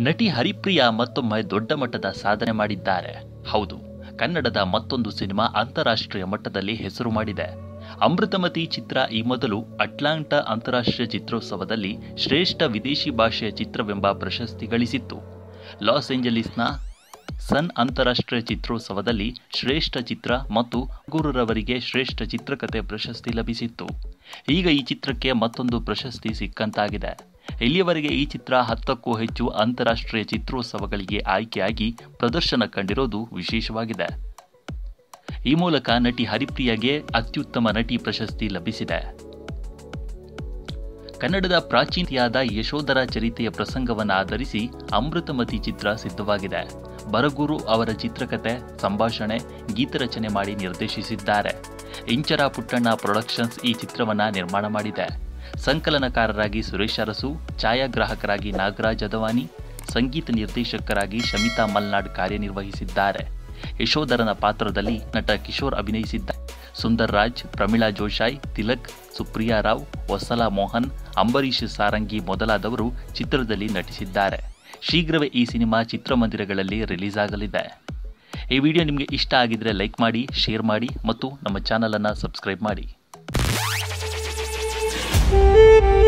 ನಟಿ ಹರಿಪ್ರಿಯಾ ಮತ್ತೊಮ್ಮೆ ದೊಡ್ಡ ಮಟ್ಟದ ಸಾಧನೆ ಮಾಡಿದ್ದಾರೆ ಹೌದು ಕನ್ನಡದ ಮತ್ತೊಂದು ಸಿನಿಮಾ ಅಂತಾರಾಷ್ಟ್ರೀಯ ಮಟ್ಟದಲ್ಲಿ ಹೆಸರು ಮಾಡಿದೆ ಅಮೃತಮತಿ ಚಿತ್ರ ಈ ಮೊದಲು ಅಟ್ಲಾಂಟಾ ಅಂತಾರಾಷ್ಟ್ರೀಯ ಚಿತ್ರೋತ್ಸವದಲ್ಲಿ ಶ್ರೇಷ್ಠ ವಿದೇಶಿ ಭಾಷೆಯ ಚಿತ್ರವೆಂಬ ಪ್ರಶಸ್ತಿ ಗಳಿಸಿತ್ತು ಲಾಸ್ ಏಂಜಲೀಸ್ನ ಸನ್ ಅಂತಾರಾಷ್ಟ್ರೀಯ ಚಿತ್ರೋತ್ಸವದಲ್ಲಿ ಶ್ರೇಷ್ಠ ಚಿತ್ರ ಮತ್ತು ಗುರುರವರಿಗೆ ಶ್ರೇಷ್ಠ ಚಿತ್ರಕಥೆ ಪ್ರಶಸ್ತಿ ಲಭಿಸಿತ್ತು ಈಗ ಈ ಚಿತ್ರಕ್ಕೆ ಮತ್ತೊಂದು ಪ್ರಶಸ್ತಿ ಸಿಕ್ಕಂತಾಗಿದೆ ಇಲ್ಲಿಯವರೆಗೆ ಈ ಚಿತ್ರ ಹತ್ತಕ್ಕೂ ಹೆಚ್ಚು ಅಂತಾರಾಷ್ಟ್ರೀಯ ಚಿತ್ರೋತ್ಸವಗಳಿಗೆ ಆಯ್ಕೆಯಾಗಿ ಪ್ರದರ್ಶನ ಕಂಡಿರೋದು ವಿಶೇಷವಾಗಿದೆ ಈ ಮೂಲಕ ನಟಿ ಹರಿಪ್ರಿಯಾಗೆ ಅತ್ಯುತ್ತಮ ನಟಿ ಪ್ರಶಸ್ತಿ ಲಭಿಸಿದೆ ಕನ್ನಡದ ಪ್ರಾಚೀನತೆಯಾದ ಯಶೋಧರ ಚರಿತೆಯ ಪ್ರಸಂಗವನ್ನು ಆಧರಿಸಿ ಅಮೃತಮತಿ ಚಿತ್ರ ಸಿದ್ಧವಾಗಿದೆ ಬರಗೂರು ಅವರ ಚಿತ್ರಕಥೆ ಸಂಭಾಷಣೆ ಗೀತರಚನೆ ಮಾಡಿ ನಿರ್ದೇಶಿಸಿದ್ದಾರೆ ಇಂಚರ ಪುಟ್ಟಣ್ಣ ಪ್ರೊಡಕ್ಷನ್ಸ್ ಈ ಚಿತ್ರವನ್ನ ನಿರ್ಮಾಣ ಮಾಡಿದೆ ಸಂಕಲನಕಾರರಾಗಿ ಸುರೇಶ್ ಅರಸು ಛಾಯಾಗ್ರಾಹಕರಾಗಿ ನಾಗರಾಜ್ ಅದವಾನಿ ಸಂಗೀತ ನಿರ್ದೇಶಕರಾಗಿ ಶಮಿತಾ ಮಲ್ನಾಡ್ ಕಾರ್ಯನಿರ್ವಹಿಸಿದ್ದಾರೆ ಯಶೋಧರನ ಪಾತ್ರದಲ್ಲಿ ನಟ ಕಿಶೋರ್ ಅಭಿನಯಿಸಿದ್ದಾರೆ ಸುಂದರ್ ರಾಜ್ ಪ್ರಮೀಳಾ ಜೋಶಾಯ್ ತಿಲಕ್ ಸುಪ್ರಿಯಾ ರಾವ್ ವಸಲ ಮೋಹನ್ ಅಂಬರೀಶ್ ಸಾರಂಗಿ ಮೊದಲಾದವರು ಚಿತ್ರದಲ್ಲಿ ನಟಿಸಿದ್ದಾರೆ ಶೀಘ್ರವೇ ಈ ಸಿನಿಮಾ ಚಿತ್ರಮಂದಿರಗಳಲ್ಲಿ ರಿಲೀಸ್ ಆಗಲಿದೆ ಈ ವಿಡಿಯೋ ನಿಮಗೆ ಇಷ್ಟ ಆಗಿದ್ರೆ ಲೈಕ್ ಮಾಡಿ ಶೇರ್ ಮಾಡಿ ಮತ್ತು ನಮ್ಮ ಚಾನಲನ್ನು ಸಬ್ಸ್ಕ್ರೈಬ್ ಮಾಡಿ